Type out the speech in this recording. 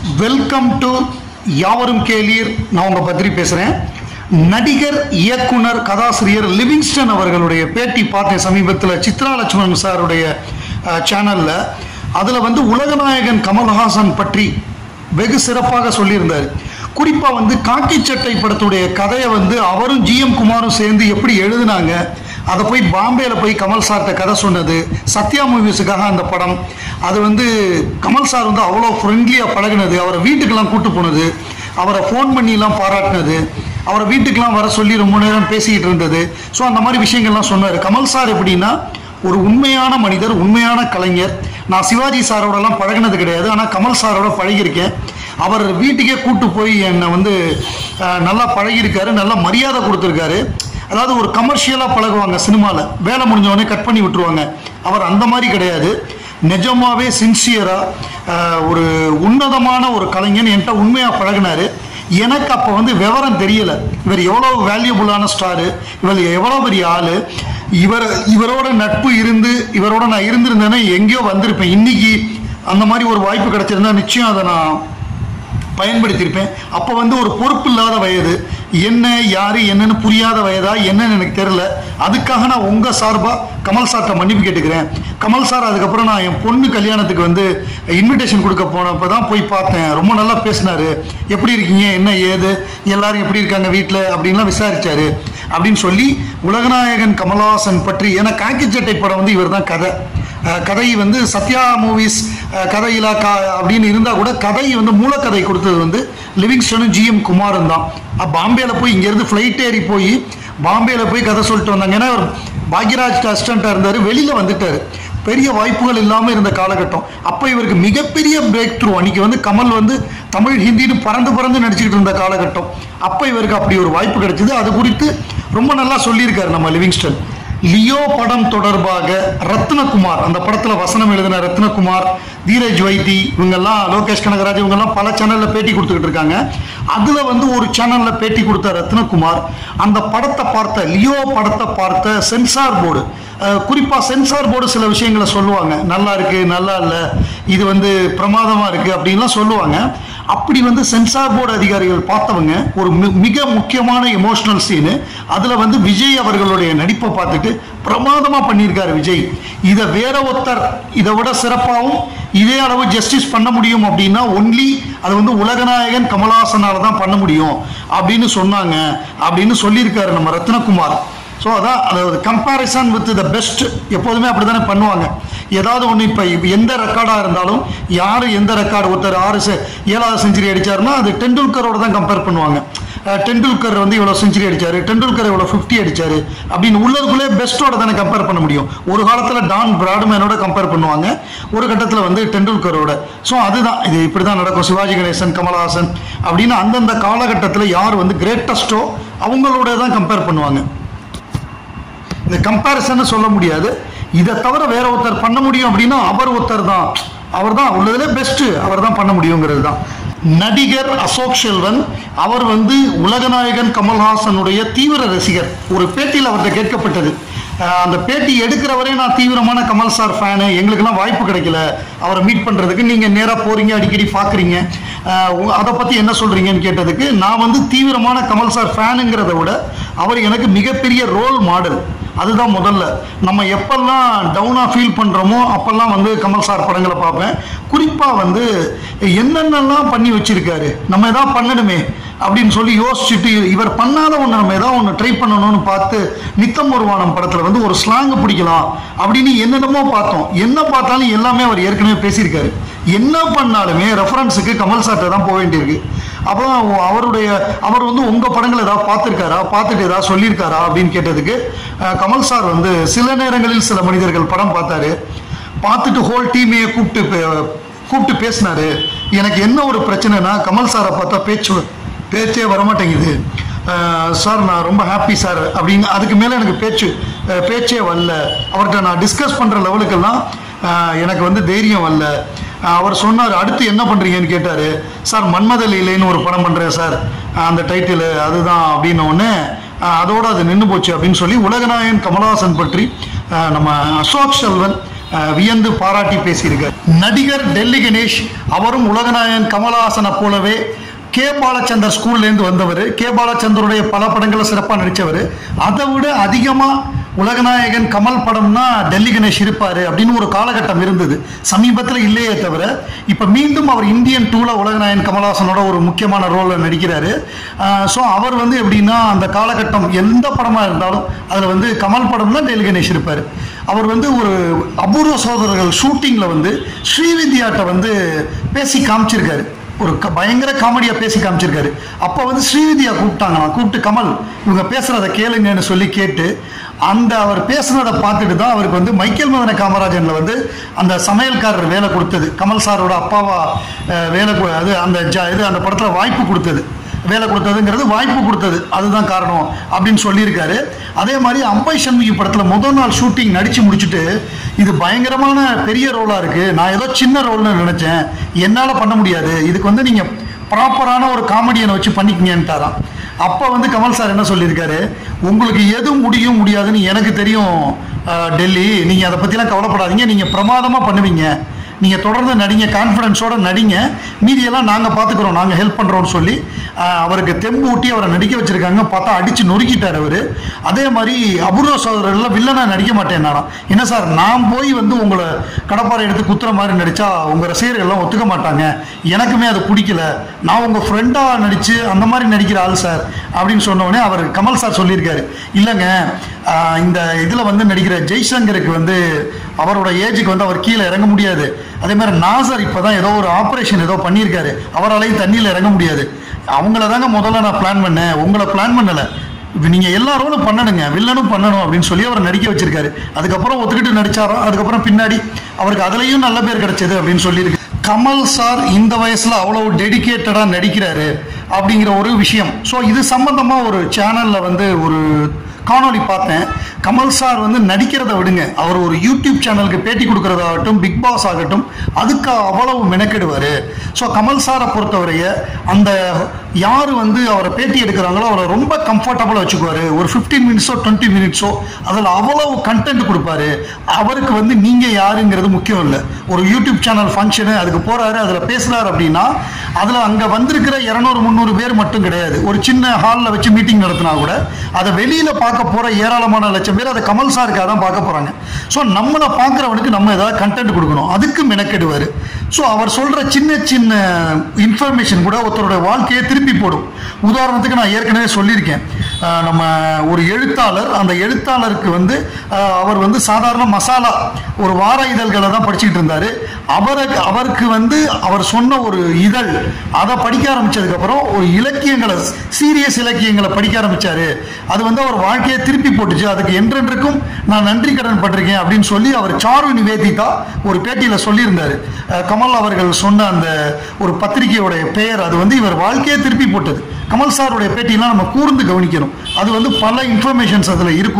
welcome to யாவரும் கேளீர் நான் உங்க பத்ரி பேசுறேன் நடிகர் இயக்குனர் கதாசிரியர் லிவிங்ஸ்டன் அவர்களுடைய பேட்டி பார்த்தேன் சமீபத்தில் சித்ரா லட்சுமணன் சாருடைய சேனல்ல அதில் வந்து உலகநாயகன் கமல்ஹாசன் பற்றி வெகு சிறப்பாக சொல்லியிருந்தார் குறிப்பாக வந்து காக்கி சட்டை படத்துடைய கதையை வந்து அவரும் ஜிஎம் குமாரும் சேர்ந்து எப்படி எழுதுனாங்க அதை போய் பாம்பேல போய் கமல் சார்கிட்ட கதை சொன்னது சத்யா மூவிஸுக்காக அந்த படம் அது வந்து கமல் சார் வந்து அவ்வளோ ஃப்ரெண்ட்லியாக பழகுனது அவரை வீட்டுக்கெல்லாம் கூட்டு போனது அவரை ஃபோன் பண்ணிலாம் பாராட்டினது அவரை வீட்டுக்கெல்லாம் வர சொல்லி ரொம்ப நேரம் பேசிக்கிட்டு இருந்தது ஸோ அந்த மாதிரி விஷயங்கள்லாம் சொன்னார் கமல் சார் எப்படின்னா ஒரு உண்மையான மனிதர் உண்மையான கலைஞர் நான் சிவாஜி சாரோடலாம் பழகினது கிடையாது ஆனால் கமல் சாரோட பழகியிருக்கேன் அவர் வீட்டுக்கே கூட்டு போய் என்னை வந்து அஹ், நல்லா பழகியிருக்காரு நல்லா மரியாதை கொடுத்துருக்காரு அதாவது ஒரு கமர்ஷியலாக பழகுவாங்க சினிமாவில் வேலை முடிஞ்ச உடனே கட் பண்ணி விட்டுருவாங்க அவர் அந்த மாதிரி கிடையாது நிஜமாவே சின்சியராக ஒரு உன்னதமான ஒரு கலைஞன் என்கிட்ட உண்மையாக பழகினாரு எனக்கு அப்போ வந்து விவரம் தெரியல இவர் எவ்வளோ வேல்யூபுளான ஸ்டாரு இவர் எவ்வளோ பெரிய ஆள் இவர் இவரோட நட்பு இருந்து இவரோட நான் இருந்திருந்தேன்னா எங்கேயோ வந்திருப்பேன் இன்னைக்கு அந்த மாதிரி ஒரு வாய்ப்பு கிடைச்சிருந்தா நிச்சயம் அதை நான் பயன்படுத்தியிருப்பேன் அப்போ வந்து ஒரு பொறுப்பு இல்லாத வயது என்ன யாரு என்னன்னு புரியாத வயதா என்னன்னு எனக்கு தெரியல அதுக்காக நான் உங்க சார்பா கமல் சார்ட்ட மன்னிப்பு கேட்டுக்கிறேன் கமல் சார் அதுக்கப்புறம் நான் என் பொண்ணு கல்யாணத்துக்கு வந்து இன்விடேஷன் கொடுக்க போனப்போ தான் போய் பார்த்தேன் ரொம்ப நல்லா பேசினாரு எப்படி இருக்கீங்க என்ன ஏது எல்லாரும் எப்படி இருக்காங்க வீட்டில் அப்படின்லாம் விசாரிச்சாரு அப்படின்னு சொல்லி உலகநாயகன் கமல்ஹாசன் பற்றி ஏன்னா காக்கி சட்டை படம் வந்து இவர் தான் கதை அஹ் கதை வந்து சத்யா மூவிஸ் கதை இலாக்கா அப்படின்னு இருந்தால் கூட கதை வந்து மூலக்கதை கொடுத்தது வந்து லிவிங்ஸ்டனும் ஜிஎம் குமாரும் தான் அஹ் பாம்பேல போய் இங்கேருந்து ஃப்ளைட் ஏறி போய் பாம்பேல போய் கதை சொல்லிட்டு வந்தாங்க ஏன்னா அவர் பாக்யராஜ் அசிஸ்டண்ட்டாக இருந்தார் வெளியில் வந்துட்டார் பெரிய வாய்ப்புகள் இல்லாமல் இருந்த காலகட்டம் அப்போ இவருக்கு மிகப்பெரிய பிரேக் த்ரூ அன்னைக்கு வந்து கமல் வந்து தமிழ் ஹிந்தின்னு பறந்து பறந்து நடிச்சுக்கிட்டு இருந்த காலகட்டம் அப்போ இவருக்கு அப்படி ஒரு வாய்ப்பு கிடைச்சது அது குறித்து ரொம்ப நல்லா சொல்லியிருக்காரு நம்ம லிவிங்ஸ்டன் லியோ படம் தொடர்பாக ரத்னகுமார் அந்த படத்துல வசனம் எழுதின ரத்னகுமார் தீரஜ் வைத்தி இவங்கெல்லாம் லோகேஷ் கனகராஜ் இவங்கெல்லாம் பல சேனல்ல பேட்டி கொடுத்துக்கிட்டு இருக்காங்க அதுல வந்து ஒரு சேனல்ல பேட்டி கொடுத்த ரத்னகுமார் அந்த படத்தை பார்த்த லியோ படத்தை பார்த்த சென்சார் போர்டு அஹ், குறிப்பா சென்சார் போர்டு சில விஷயங்களை சொல்லுவாங்க நல்லா இருக்கு நல்லா இல்லை இது வந்து பிரமாதமா இருக்கு அப்படின்லாம் சொல்லுவாங்க அப்படி வந்து சென்சார் போர்டு அதிகாரிகள் பார்த்தவங்க ஒரு மி- மிக முக்கியமான எமோஷனல் சீனு அதுல வந்து விஜய் அவர்களுடைய நடிப்பை பார்த்துட்டு பிரமாதமா பண்ணியிருக்காரு விஜய் இதை வேற ஒருத்தர் இதை விட சிறப்பாகவும் இதே அளவு ஜஸ்டிஸ் பண்ண முடியும் அப்படின்னா ஒன்லி அது வந்து உலகநாயகன் கமலஹாசனால தான் பண்ண முடியும் அப்படின்னு சொன்னாங்க அப்படின்னு சொல்லியிருக்காரு நம்ம ரத்னகுமார் ஸோ அதான் அதாவது கம்பேரிசன் வித் த பெஸ்ட் எப்போதுமே அப்படி தானே பண்ணுவாங்க ஏதாவது ஒன்று இப்போ எந்த ரெக்கார்டாக இருந்தாலும் யார் எந்த ரெக்கார்டு ஒருத்தர் ஆறு செ- ஏழாவது செஞ்சுரி அடிச்சாருன்னா அது டெண்டுல்கரோட தான் கம்பேர் பண்ணுவாங்க அஹ் டெண்டுல்கர் வந்து இவ்வளோ செஞ்சுரி அடிச்சாரு டெண்டுல்கர் இவ்வளோ ஃபிஃப்டி அடிச்சாரு அப்படின்னு உள்ளதுக்குள்ளே பெஸ்ட்டோட தானே கம்பேர் பண்ண முடியும் ஒரு காலத்தில் டான் பிராட்மேனோட கம்பேர் பண்ணுவாங்க ஒரு கட்டத்தில் வந்து டெண்டுல்கரோட ஸோ அதுதான் இது இப்படி தான் நடக்கும் சிவாஜி கணேசன் கமலஹாசன் அப்படின்னு அந்தந்த காலகட்டத்தில் யார் வந்து கிரேட்டஸ்ட்டோ அவங்களோட தான் கம்பேர் பண்ணுவாங்க இந்த கம்பேரிசன் சொல்ல முடியாது இதை தவிர வேற ஒருத்தர் பண்ண முடியும் அப்படின்னா அவர் ஒருத்தர் தான் அவர் தான் உள்ளதுல பெஸ்ட் அவர் தான் பண்ண முடியுங்கிறது தான் நடிகர் அசோக் செல்வன் அவர் வந்து உலகநாயகன் கமல்ஹாசனுடைய தீவிர ரசிகர் ஒரு பேட்டியில் அவர்கிட்ட கேட்கப்பட்டது அஹ் அந்த பேட்டி எடுக்கிறவரே நான் தீவிரமான கமல் சார் ஃபேனு எங்களுக்கெல்லாம் வாய்ப்பு கிடைக்கல அவரை மீட் பண்ணுறதுக்கு நீங்கள் நேராக போகிறீங்க அடிக்கடி பார்க்குறீங்க அதை பற்றி என்ன சொல்கிறீங்கன்னு கேட்டதுக்கு நான் வந்து தீவிரமான கமல் சார் ஃபேனுங்கிறத விட அவர் எனக்கு மிகப்பெரிய ரோல் மாடல் அதுதான் முதல்ல நம்ம எப்பெல்லாம் டவுனாக ஃபீல் பண்ணுறோமோ அப்பெல்லாம் வந்து கமல் சார் படங்களை பார்ப்பேன் குறிப்பாக வந்து என்னென்னலாம் பண்ணி வச்சிருக்காரு நம்ம எதாவது பண்ணணுமே அப்படின்னு சொல்லி யோசிச்சுட்டு இவர் பண்ணாத ஒன்று நம்ம ஏதாவது ஒன்று ட்ரை பண்ணணும்னு பார்த்து நித்தம் ஒரு வானம் படத்தில் வந்து ஒரு ஸ்லாங் பிடிக்கலாம் அப்படின்னு என்னென்னமோ பார்த்தோம் என்ன பார்த்தாலும் எல்லாமே அவர் ஏற்கனவே பேசியிருக்காரு என்ன பண்ணாலுமே ரெஃபரன்ஸுக்கு கமல் சார்ட்ட தான் போக வேண்டியிருக்கு அப்போ அவருடைய அவர் வந்து உங்கள் படங்கள் ஏதாவது பார்த்துருக்காரா பார்த்துட்டு ஏதாவது சொல்லியிருக்காரா அப்படின்னு கேட்டதுக்கு அஹ், கமல் சார் வந்து சில நேரங்களில் சில மனிதர்கள் படம் பார்த்தாரு பார்த்துட்டு ஹோல் டீமையே கூப்பிட்டு பே- கூப்பிட்டு பேசினாரு எனக்கு என்ன ஒரு பிரச்சனைனா கமல் சாரை பார்த்தா பேச்சு பேச்சே வரமாட்டேங்குது அஹ், சார் நான் ரொம்ப ஹாப்பி சார் அப்படின்னு அதுக்கு மேலே எனக்கு பேச்சு அஹ், பேச்சே வரல அவர்கிட்ட நான் டிஸ்கஸ் பண்ணுற லெவலுக்கெல்லாம் அஹ், எனக்கு வந்து தைரியம் வரல அஹ், அவர் சொன்னார் அடுத்து என்ன பண்ணுறீங்கன்னு கேட்டார் சார் மன்மத லீலைன்னு ஒரு படம் பண்ணுறேன் சார் அஹ், அந்த டைட்டில் அதுதான் அப்படின்ன உடனே அஹ், அதோட அது நின்று போச்சு அப்படின்னு சொல்லி உலகநாயகன் கமலஹாசன் பற்றி அஹ், நம்ம அசோக் செல்வன் அஹ், வியந்து பாராட்டி பேசியிருக்கார் நடிகர் டெல்லி கணேஷ் அவரும் உலகநாயகன் கமலஹாசனை போலவே கே பாலச்சந்தர் ஸ்கூல்லேருந்து வந்தவர் கே பாலச்சந்தருடைய பல படங்களில் சிறப்பாக நடித்தவர் அதை விட அதிகமாக உலகநாயகன் கமல் படம்னா டெல்லி கணேஷ் இருப்பார் அப்படின்னு ஒரு காலகட்டம் இருந்தது சமீபத்தில் இல்லையே தவிர இப்போ மீண்டும் அவர் இந்தியன் டூவில் உலகநாயகன் கமல்ஹாசனோட ஒரு முக்கியமான ரோலில் நடிக்கிறாரு ஸோ அவர் வந்து எப்படின்னா அந்த காலகட்டம் எந்த படமாக இருந்தாலும் அதில் வந்து கமல் படம்னா டெல்லி கணேஷ் இருப்பார் அவர் வந்து ஒரு அபூர்வ சோதரர்கள் ஷூட்டிங்கில் வந்து ஸ்ரீவித்யாட்ட வந்து பேசி காமிச்சிருக்காரு ஒரு க பயங்கர காமெடியாக பேசி காமிச்சிருக்காரு அப்போ வந்து ஸ்ரீவித்யா கூப்பிட்டாங்களாம் கூப்பிட்டு கமல் இவங்க பேசுகிறத கேளுங்கன்னு சொல்லி கேட்டு அந்த அவர் பேசுனதை பார்த்துட்டு தான் அவருக்கு வந்து மைக்கேல் மதன காமராஜனில் வந்து அந்த சமையல்காரர் வேலை கொடுத்தது கமல் சாரோட அப்பாவா அஹ், வேலை கொ- அது அந்த ஜ இது அந்த படத்தில் வாய்ப்பு கொடுத்தது வேலை கொடுத்ததுங்கிறது வாய்ப்பு கொடுத்தது அதுதான் காரணம் அப்படின்னு சொல்லியிருக்காரு அதே மாதிரி அம்பை சண்முகி படத்தில் முதல் நாள் ஷூட்டிங் நடித்து முடிச்சுட்டு இது பயங்கரமான பெரிய ரோலாக இருக்குது நான் ஏதோ சின்ன ரோல்னு நினச்சேன் என்னால் பண்ண முடியாது இதுக்கு வந்து நீங்கள் ப்ராப்பரான ஒரு காமெடியனை வச்சு பண்ணிக்கிங்கன்ட்டாராம் அப்போ வந்து கமல் சார் என்ன சொல்லியிருக்காரு உங்களுக்கு எது முடியும் முடியாதுன்னு எனக்கு தெரியும் அஹ், டெல்லி நீங்கள் அதை பற்றிலாம் கவலைப்படாதீங்க நீங்கள் பிரமாதமாக பண்ணுவீங்க நீங்கள் தொடர்ந்து நடிங்க கான்ஃபிடன்ஸோட நடிங்க மீதியெல்லாம் நாங்கள் பார்த்துக்குறோம் நாங்கள் ஹெல்ப் பண்ணுறோம்னு சொல்லி ஆஹ், அவருக்கு தெம்பு ஊட்டி அவரை நடிக்க வச்சிருக்காங்க பார்த்தா அடித்து நொறுக்கிட்டார் அவர் அதே மாதிரி அபூர்வ சோதரர்ல வில்லனா நடிக்க மாட்டேன்னாராம் என்ன சார் நான் போய் வந்து உங்களை கடப்பாறை எடுத்து குத்துற மாதிரி நடித்தா உங்கள் ரசிகர்கள் எல்லாம் ஒத்துக்க மாட்டாங்க எனக்குமே அது பிடிக்கல நான் உங்கள் ஃப்ரெண்டாக நடித்து அந்த மாதிரி நடிக்கிற ஆள் சார் அப்படின்னு சொன்ன உடனே அவர் கமல் சார் சொல்லியிருக்காரு இல்லைங்க ஆஹ், இந்த இதில் வந்து நடிக்கிற ஜெய்சங்கருக்கு வந்து அவரோட ஏஜுக்கு வந்து அவர் கீழே இறங்க முடியாது அதே மாதிரி நாசர் இப்போ தான் ஏதோ ஒரு ஆப்ரேஷன் ஏதோ பண்ணியிருக்காரு அவராலையும் தண்ணியில் இறங்க முடியாது அவங்கள தாங்க முதல்ல நான் பிளான் பண்ணேன் உங்களை பிளான் பண்ணலை இப்போ நீங்கள் எல்லா ரோலும் பண்ணணுங்க வில்லனும் பண்ணணும் அப்படின்னு சொல்லி அவரை நடிக்க வச்சிருக்காரு அதுக்கப்புறம் ஒத்துக்கிட்டு நடிச்சாராம் அதுக்கப்புறம் பின்னாடி அவருக்கு அதுலேயும் நல்ல பேர் கிடைச்சது அப்படின்னு சொல்லியிருக்கு கமல் சார் இந்த வயசுல அவ்வளவு டெடிகேட்டடா நடிக்கிறாரு அப்படிங்கிற ஒரு விஷயம் ஸோ இது சம்பந்தமா ஒரு சேனல்ல வந்து ஒரு காணொளி பார்த்தேன் கமல் சார் வந்து நடிக்கிறத விடுங்க அவர் ஒரு யூடியூப் சேனலுக்கு பேட்டி கொடுக்கறதாகட்டும் பிக் பாஸ் ஆகட்டும் அதுக்கு அவ்வளவு மெனக்கெடுவார் ஸோ கமல் சாரை பொறுத்தவரைய அந்த யார் வந்து அவரை பேட்டி எடுக்கிறாங்களோ அவரை ரொம்ப கம்ஃபர்டபுளாக வச்சுக்குவார் ஒரு ஃபிஃப்டீன் மினிட்ஸோ டுவெண்ட்டி மினிட்ஸோ அதில் அவ்வளவு கண்டென்ட் கொடுப்பாரு அவருக்கு வந்து நீங்கள் யாருங்கிறது முக்கியம் இல்லை ஒரு யூடியூப் சேனல் ஃபங்க்ஷனு அதுக்கு போகிறாரு அதில் பேசுகிறாரு அப்படின்னா அதில் அங்கே வந்திருக்கிற இரநூறு முந்நூறு பேர் மட்டும் கிடையாது ஒரு சின்ன ஹாலில் வச்சு மீட்டிங் நடத்தினா கூட அதை வெளியில் பார்க்க போகிற ஏராளமான லட்சம் பேர் அதை கமல் சாருக்காக தான் பார்க்க போகிறாங்க ஸோ நம்மளை பார்க்குறவனுக்கு நம்ம ஏதாவது கண்டென்ட் கொடுக்கணும் அதுக்கு மெனக்கெடுவார் ஸோ அவர் சொல்கிற சின்ன சின்ன இன்ஃபர்மேஷன் கூட ஒருத்தரோட வாழ்க்கையை திருப்பி போடும் உதாரணத்துக்கு நான் ஏற்கனவே சொல்லியிருக்கேன் ஆஹ் நம்ம ஒரு எழுத்தாளர் அந்த எழுத்தாளருக்கு வந்து ஆஹ் அவர் வந்து சாதாரண மசாலா ஒரு வார இதழ்களை தான் படிச்சுக்கிட்டு இருந்தார் அவருக்கு அவருக்கு வந்து அவர் சொன்ன ஒரு இதழ் அதை படிக்க ஆரம்பிச்சதுக்கப்புறம் ஒரு இலக்கியங்களை சீரியஸ் இலக்கியங்களை படிக்க ஆரம்பிச்சாரு அது வந்து அவர் வாழ்க்கையை திருப்பி போட்டுச்சு அதுக்கு என்றென்றுக்கும் நான் நன்றி கடன் பட்டிருக்கேன் அப்படின்னு சொல்லி அவர் சாரு நிவேதிதா ஒரு பேட்டியில் சொல்லியிருந்தாரு அஹ் கமல் அவர்கள் சொன்ன அந்த ஒரு பத்திரிகையோடைய பெயர் அது வந்து இவர் வாழ்க்கையை திருப்பி போட்டது கமல் சாருடைய பேட்டியெல்லாம் நம்ம கூர்ந்து கவனிக்கணும் அது வந்து பல இன்ஃபர்மேஷன்ஸ் அதில் இருக்கும்